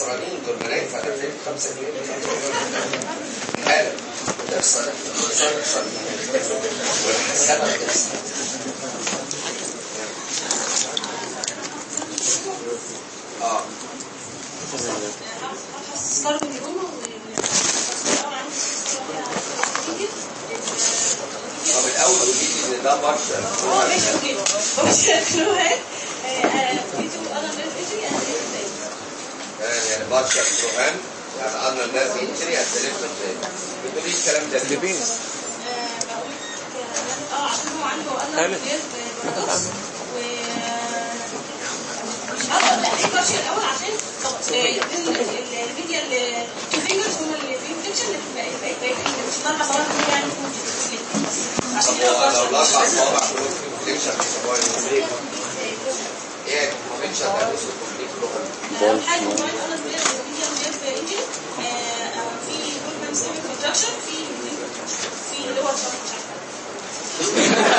خسرانين دول ملايين فتحتين 5 جنيه حالا تخسر تخسر تخسر والحسابة تخسر اه ستارت من جوه طب الاول قولي ان ده بارشل اه ماشي اوكي بس كلوهات فيديو انا من فيديو يعني بارشل كروهان يعني انا الناس ينشري هتلف ازاي بتقولي الكلام ده ليه؟ اه عشان هو عنده قال اه لا ايه بارشل الاول عشان الميديا الفينجرز هم اللي بينفكشن اللي بقيت بقيت مش ضربه صوابع كلها يعني عشان طب كده هو لو بارشل الاربع صوابع كلهم فيهم تنشر في صباعي ايه؟ ايه تنشر ده اسمه كومبليت كروهان اول حاجه موبايل انا بلاقي الميديا اللي في انجن في جولمان سيمي كونتراكشن في في اللي هو مش عارفه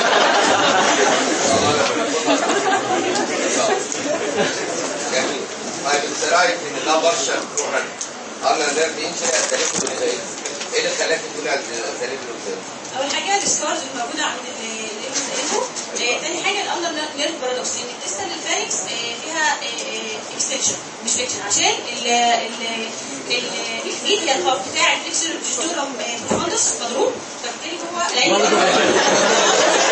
جميل طيب انت رايك ان ده بارشل كروهان انا نيرف ينشري هتلف له ازاي؟ ايه اللي خلاك تقول هتلف له ازاي؟ اول حاجه السكارز اللي موجوده عند الانفو تاني حاجه الاندر نيرف بارادوكس ان الديستال الفاركس فيها اكستنشن مش فليكشن عشان ال ال الميديا الهاف بتاع الفليكسر جستورم بروفاندس مضروب فبالتالي هو العين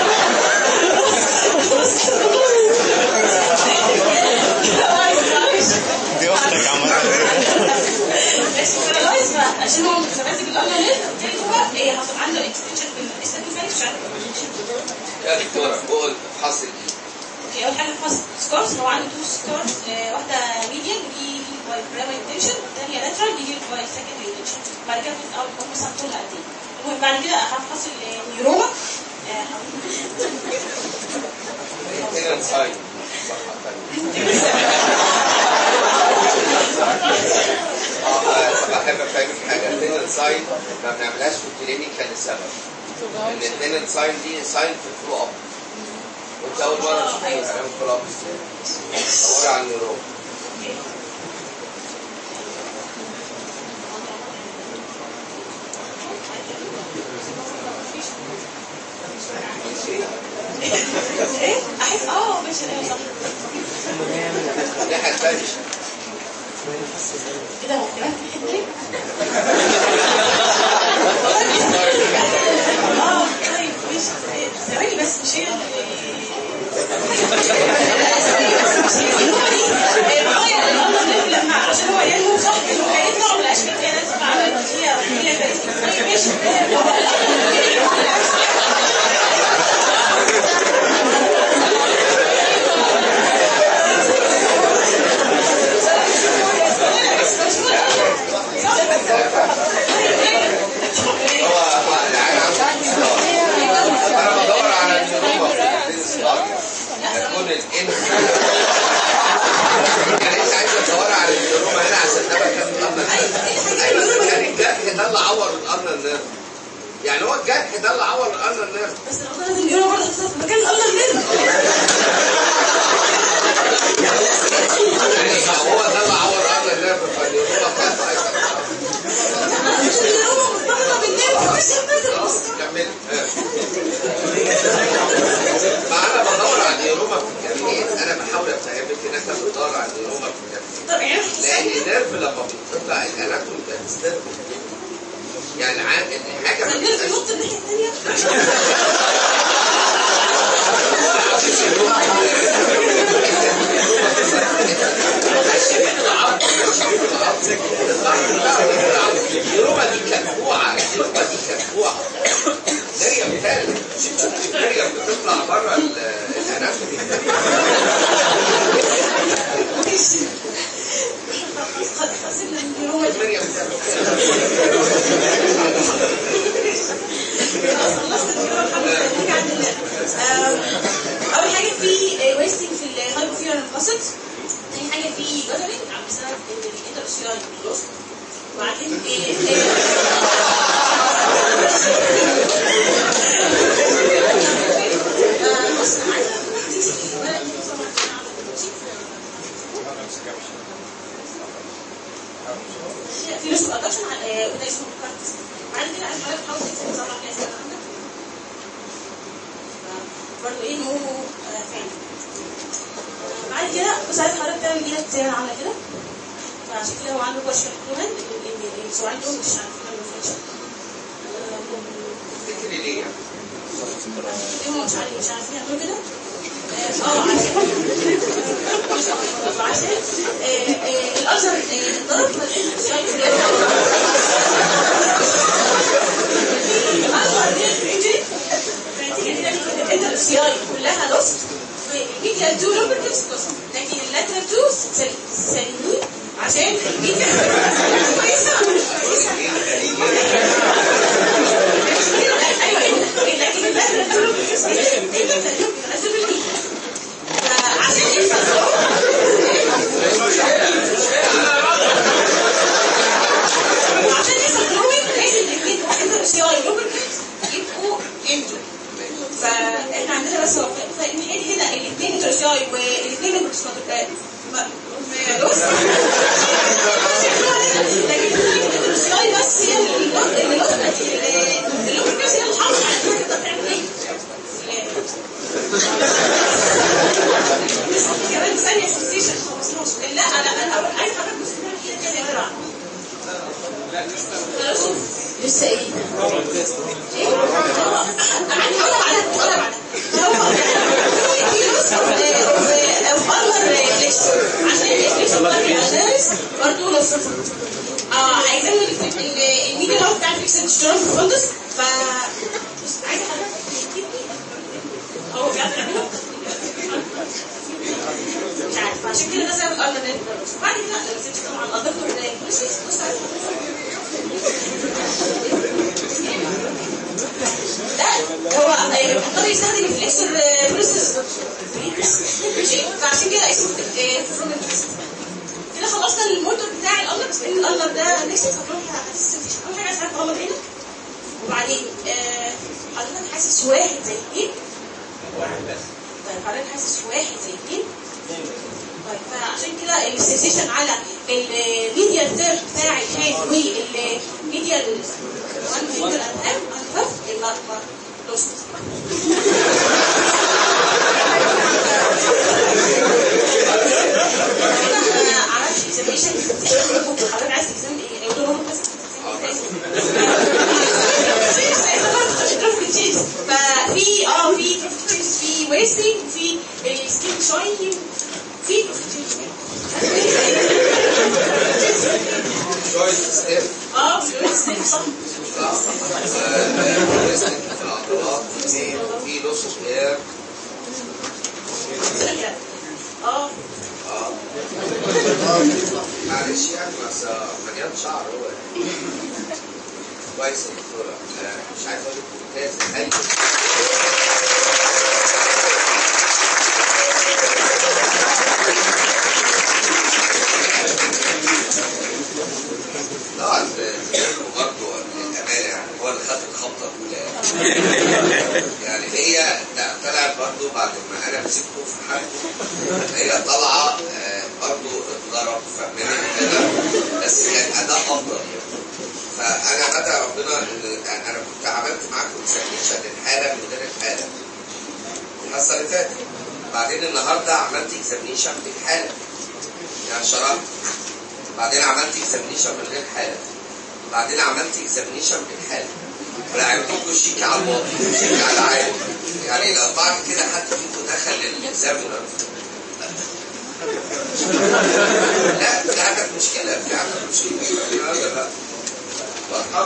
دي اختك عامة بس بارادايز بقى عشان هو متماسك الاندر نيرف فبالتالي هو ايه حصل عنده اكستنشن في الديستال الفاركس مش عارفه يا دكتوره فوق الفحص دي اوكي اول حاجه خاص سكارز هو عنده تو سكارز واحده ميديان دي باي برايمري انتنشن والثانيه لاترال دي باي سكندري انتنشن بعد كده في الاول هم مثلا طولها قد ايه المهم بعد كده هفحص النيوروما هنا سايد صح اه طب احب افهمك حاجه التنن ساين ما بنعملهاش في الكلينيكال لسبب ان التنن ساين دي ساين في الفلو اب وانت اول مره تشوفي كلام الفلو اب دوري على النيورون ايه احس اه ماشي ايوه صح الناحيه الثانيه ايه ده هو كمان في حته ليه؟ اه طيب ماشي ثواني بس مش هي لما عشان هو ينمو صح انه هيطلع من الاشكال هي لازم على هي هي طيب ماشي هو هو العين عنده انا بدور على النيورون في الستار هتكون الان يعني انت عايزه تدوري على النيورون هنا عشان ده مكان الارنب ايوه يعني الجرح ده اللي عور الارنب نيرف يعني هو الجرح ده اللي عور الارنب نيرف بس الأوضاع لازم يقولوا برضه حصلت في مكان الأرض منه يعني هو ده اللي عور الارنب نيرف فالنيورون بتاعته هيبقى مش اللي هو متبقى بالنار مش خلاص كمل ما انا بدور على النيوروما في الجميع انا بحاول افهمك ان انت بتدور على النيوروما في الجميع طب يعني لان النيرف لما بيتقطع الاناتومي ده بيسترد يعني عاد حاجه ما النيرف بتبقاش- ينط الناحية التانية النيوروما دي كلكوعه النيوروما دي كلكوعه مريم تالت مريم بتطلع بره ال- الاناتومي خسرنا النيوروما دي مريم تالت خلصت النيوروما الحمد لله نرجع لل- آم، أول حاجة في ويستنج في الهايبوفيرال انفصلت تاني حاجة في جدرنج بسبب الانترسيال لوست وبعدين إيه آه، بص أنا عايزة أقول دي سي ولا دي طبعاً أنا عارفة دي سي. برضه ايه نمو آه، فعلي بعد كده بس عايز حضرتك تعمل ايدك زي ما انا عامله كده فعشان كده هو عنده بشر كمان السؤال دول مش عارفين الانفكشن تفتكري ليه يعني؟ هم مش عارفين مش عارفين يعملوا كده اه آه، عشان عشان آه، آه، الازهر آه، اتضرب ما لقيتش شايف الازهر دي الانجري فنتيجه كده انت السي اي كلها لوست الميديا تو لوبرتكس لوست لكن اللاترال تو سليمين عشان الميديا كويسه كويسه ايوه لكن اللاترال تو لوبرتكس انت تنزل الميديا فعشان يحصل وعشان يحصل جروينج لازم الاثنين انتر سي اي لوبرتكس يبقوا انجر فاحنا عندنا بس هو فنحل هنا الاثنين انتر سي اي والاثنين من بص لكن الانتر سي اي بس هي اللي اللي اللوبرتكس هي اللي حافظه على انها تقدر تعمل ايه بس كمان ثانيه سنسيشن خلصناش لا انا انا أول عايز حضرتك بس تعمل كده كده يا جماعه خلاص لسه ايه؟ ايه؟ هو عندي ولا بعدها ولا بعدها هو في نص او اكبر ليش عشان ليش الاناليس برضه لو صفر اه عايزين الميديا اللي هو بتاع الاكسنتشرال فوندس ف بص عايزه حضرتك تكتبني هو بيعرف يعملها مش عارف عشان كده ده سبب الالترناتيف بعد كده نسيت طبعا الدكتور ده بص بص عايز ده هو بيضطر يستخدم الفليكسور بروسيس ماشي فعشان كده اسمه فرومنت كده خلصنا الموتور بتاع الالر بس لان الالر ده نفسي هتروح اول حاجه عايز اغمض عينك وبعدين آه، حضرتك حاسس واحد زي اثنين واحد بس طيب حضرتك حاسس واحد زي اثنين طيب فعشان كده السنسيشن على الميديا تيرف بتاع الهاند والميديا الوان فينجر انهام انهاف يبقى لوست انا عملت اكزاميشن حضرتك عايز اكزام ايه؟ يقولوا لهم بس ففي اه في تروفيتشنز في ويستنج وفي سكين شاينينج في شوية ستيب اه في ويستنج صح في العضلات في لوس اير اه اه معلش يعني بس مليان شعر هو يعني. كويس يا دكتورة آه، مش عايز اقول لك ممتاز ايوه طبعا برضه الامانه يعني هو اللي خد الخبطه الاولى يعني هي طلعت برضه بعد ما انا مسكته في حالته هي طالعه آه، برضه اتضرب فاهماني كده بس كان اداء افضل يعني فانا بدأ ربنا ان انا كنت عملت معاكم اكزاميشن للحاله من غير الحاله الحصه اللي فاتت بعدين النهارده عملت اكزاميشن بالحاله يعني شرحت بعدين عملت اكزامينيشن من غير حاله بعدين عملت اكزامينيشن بالحاله ولعبتكم شيك على الواطي شيك على العالي يعني لو بعد كده حد فيكم دخل الاكزامينر لا دي حاجه مشكله دي حاجه مشكله لا لا لا واضحه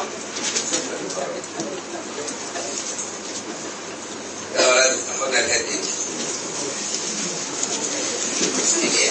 يا ولاد اخونا الهادي ايه